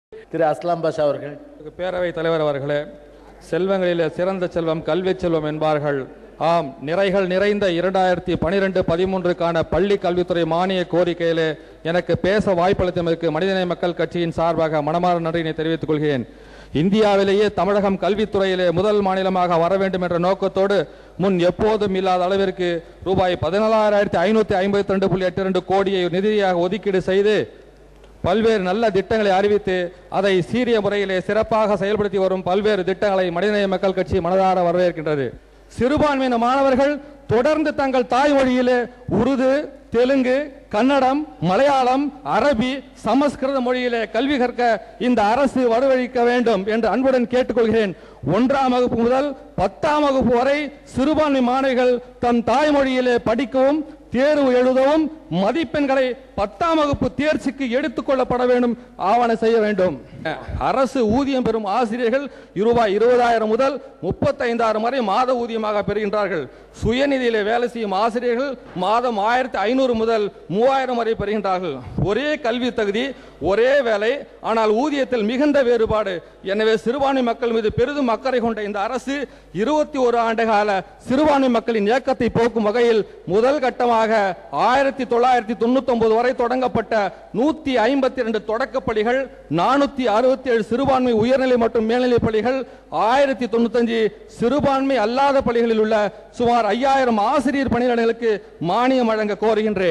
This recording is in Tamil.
திரு அஸ்லாம் பாஷா அவர்கள் பேரவைத் தலைவர் அவர்களே செல்வங்களிலே சிறந்த செல்வம் கல்வி செல்வம் என்பார்கள் ஆம் நிறைகள் நிறைந்த இரண்டாயிரத்தி பனிரெண்டு பதிமூன்றுக்கான பள்ளி கல்வித்துறை மானிய கோரிக்கையிலே எனக்கு பேச வாய்ப்பளித்தமைக்கு மனிதநேய மக்கள் கட்சியின் சார்பாக மனமார்ந்த நன்றியினை தெரிவித்துக் கொள்கிறேன் இந்தியாவிலேயே தமிழகம் கல்வித்துறையிலே முதல் மாநிலமாக வர வேண்டும் என்ற நோக்கத்தோடு முன் எப்போதும் இல்லாத அளவிற்கு ரூபாய் பதினாலாயிரத்தி ஐநூத்தி ஐம்பத்தி ரெண்டு புள்ளி எட்டு ரெண்டு கோடியை நிதியாக ஒதுக்கீடு செய்து பல்வேறு நல்ல திட்டங்களை அறிவித்து அதை சீரிய முறையிலே சிறப்பாக செயல்படுத்தி வரும் பல்வேறு திட்டங்களை மனிதநேய மக்கள் கட்சி மனதார வரவேற்கின்றது சிறுபான்மையின மாணவர்கள் தொடர்ந்து தங்கள் தாய்மொழியிலே உருது தெலுங்கு கன்னடம் மலையாளம் அரபி சமஸ்கிருத மொழியிலே கல்வி கற்க இந்த அரசு வரவழைக்க வேண்டும் என்று அன்புடன் கேட்டுக்கொள்கிறேன் ஒன்றாம் வகுப்பு முதல் பத்தாம் வகுப்பு வரை சிறுபான்மை மாணவிகள் தம் தாய்மொழியிலே படிக்கவும் தேர்வு எழுதவும் மதிப்பெண்களை பத்தாம் வகுப்பு தேர்ச்சிக்கு எடுத்துக் கொள்ளப்பட வேண்டும் ஆவண செய்ய வேண்டும் அரசு ஊதியம் பெறும் ஆசிரியர்கள் ரூபாய் இருபதாயிரம் முதல் முப்பத்தைந்தாயிரம் வரை மாத ஊதியமாக பெறுகின்றார்கள் சுயநிதியிலே வேலை செய்யும் ஆசிரியர்கள் மாதம் ஆயிரத்தி ஐநூறு முதல் மூவாயிரம் வரை பெறுகின்றார்கள் ஒரே கல்வி தகுதி ஒரே வேலை ஆனால் ஊதியத்தில் மிகுந்த வேறுபாடு எனவே சிறுபான்மை மக்கள் மீது பெரிதும் அக்கறை கொண்ட இந்த அரசு இருபத்தி ஒரு ஆண்டு கால சிறுபான்மை மக்களின் இயக்கத்தை போக்கும் வகையில் முதல் கட்டமாக ஆயிரத்தி தொள்ளாயிரத்தி தொண்ணூத்தி ஒன்பது வரை தொடங்கப்பட்ட நூத்தி ஐம்பத்தி இரண்டு தொடக்கப்பள்ளிகள் நானூத்தி அறுபத்தி ஏழு சிறுபான்மை உயர்நிலை மற்றும் மேல்நிலை பள்ளிகள் ஆயிரத்தி தொண்ணூத்தஞ்சு சிறுபான்மை அல்லாத பள்ளிகளில் உள்ள சுமார் ஐயாயிரம் ஆசிரியர் பணியிடங்களுக்கு மானியம் வழங்க கோருகின்றேன்